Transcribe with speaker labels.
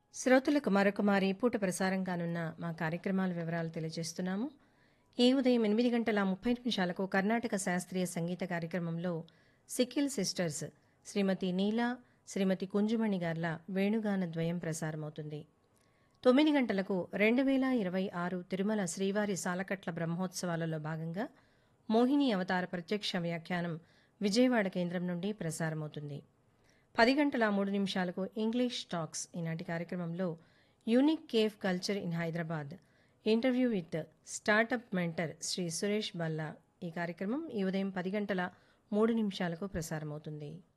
Speaker 1: శ్రోతలకు మరొక మారి పూట ప్రసారం కానున్న మా కార్యక్రమాల వివరాలు తెలియజేస్తున్నాము ఈ ఉదయం ఎనిమిది గంటల ముప్పై నిమిషాలకు కర్ణాటక శాస్త్రీయ సంగీత కార్యక్రమంలో సిక్కిల్ సిస్టర్స్ శ్రీమతి నీలా శ్రీమతి కుంజుమణి గార్ల వేణుగాన ద్వయం ప్రసారమవుతుంది తొమ్మిది గంటలకు రెండు వేల ఇరవై ఆరు తిరుమల శ్రీవారి సాలకట్ల బ్రహ్మోత్సవాలలో భాగంగా మోహిని అవతార ప్రత్యక్ష వ్యాఖ్యానం విజయవాడ కేంద్రం నుండి ప్రసారమవుతుంది పది గంటల మూడు నిమిషాలకు ఇంగ్లీష్ టాక్స్ ఈనాటి కార్యక్రమంలో unique cafe culture in Hyderabad interview with startup mentor Shri Suresh Balla ఈ కార్యక్రమం ఈ ఉదయం పది గంటల మూడు నిమిషాలకు ప్రసారమవుతుంది